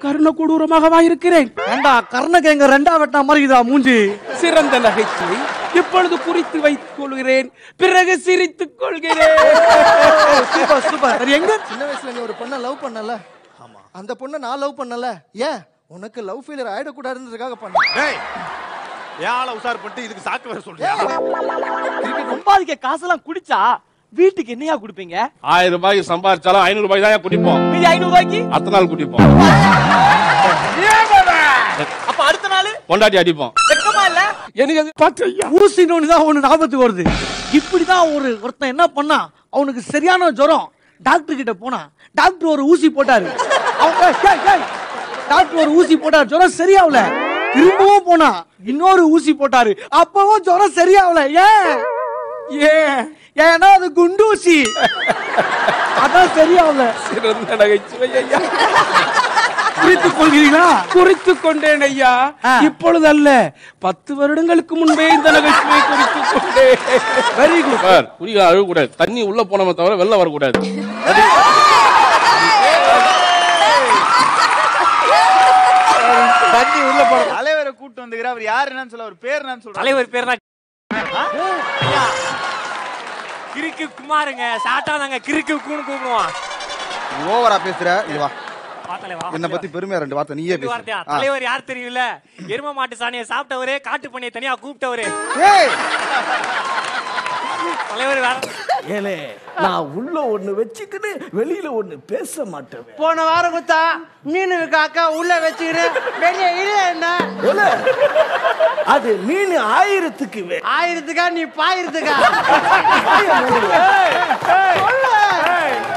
கர்ண கொடூரமாகவா இருக்கிறேன் ஏண்டா கர்ணகேங்க ரெண்டா வெட்டா மாதிரி இதா மூஞ்சி சிறந்த நகைச்சுவை இப்பொழுது குறித்து வைத்துக் கொள்கிறேன் பிறகு சிரித்துக் கொள்கிறேன் சூப்பர் சூப்பர் சரி எங்க சின்ன வயசுல நீ ஒரு பொண்ணை லவ் பண்ணல ஆமா அந்த பொண்ணை நான் லவ் பண்ணல ஏன் உனக்கு லவ் ஃபெயிலியர் ஆயிடக்கூடாதுன்றதுக்காக பண்ண டேய் ஏன் ஆளை உசார் பண்ணிட்டு இதுக்கு சாக்கு வேற சொல்றியா சம்பாதிக்க காசெல்லாம் குடிச்சா வீட்டுக்கு என்னையா கொடுப்பீங்க ஆயிரம் ரூபாய்க்கு சம்பாதிச்சாலும் ஐநூறு ரூபாய் தான் குடிப்போம் மீதி ஐநூறு ரூபாய்க்கு அடுத்த நாள் குடிப்போம் அப்ப அடுத்த நாள் பொண்டாட்டி அடிப்போம் வெக்கமா இல்ல எனக்கு அது பார்த்து ஐயா ஊசினோன்னு தான் ஒண்ணு ஞாபகத்துக்கு வருது இப்படிதான் ஒரு ஒருத்தன் என்ன பண்ணா அவனுக்கு சரியான ஜுரம் டாக்டர் கிட்ட போனா டாக்டர் ஒரு ஊசி போட்டாரு அவன் ஏய், ஏய், ஏய். டாக்டர் ஒரு ஊசி போட்டாரு ஜுரம் சரியாவல திரும்பவும் போனா இன்னொரு ஊசி போட்டாரு அப்பவும் ஜுரம் சரியாவல ஏன் ஏன் ஏன்னா அது குண்டு ஊசி அதான் சரியாவல சிறந்த நகைச்சுவை ஐயா புரித்துக் கொள்கிறீங்களா குறித்துக் கொண்டேன் ஐயா ஆ. இப்பொழுது அல்ல பத்து வருடங்களுக்கு முன்பே இந்த நகைச்சுவை குறித்துக் கொண்டேன் வெரி குட் சார் குடிக்க அழுகக்கூடாது தண்ணி உள்ள போனோமே தவிர வெளில வரக்கூடாது தண்ணி உள்ள போற தலைவரை கூட்டு வந்துக்கிற அவர் யார் என்னன்னு சொல்ல அவர் பேர் என்னன்னு சொல்றாரு தலைவர் பேர் தான் கிறுக்கு குமாருங்க சாட்டா நாங்க கிறுக்கு கூன்னு கூப்பிடுவோம் ஓவரா பேசுற இது வா வா தலைவா. என்ன பத்தி பெருமையா ரெண்டு வார்த்தை நீயே ரெண்டு பேசு வார்த்தையா? ஆ. தலைவர் யார் தெரியல எரும மாட்டு சாணியை சாப்பிட்டவரே காட்டு பண்ணியை தனியா கூப்பிட்டவரு ஏய் தலைவர் வேற ஏலே நான் உள்ள ஒண்ணு வச்சுக்கிட்டு வெளியில ஒண்ணு பேச மாட்டேன் போன வாரம் குத்தா மீன் காக்கா உள்ள வச்சுக்கிறேன் வெளியே இல்ல என்ன ஏலே, அது மீன் ஆயிரத்துக்கு வே ஆயிரத்துக்கா நீ பாயிரத்துக்கா வாயை மூடுங்க. சொல்லு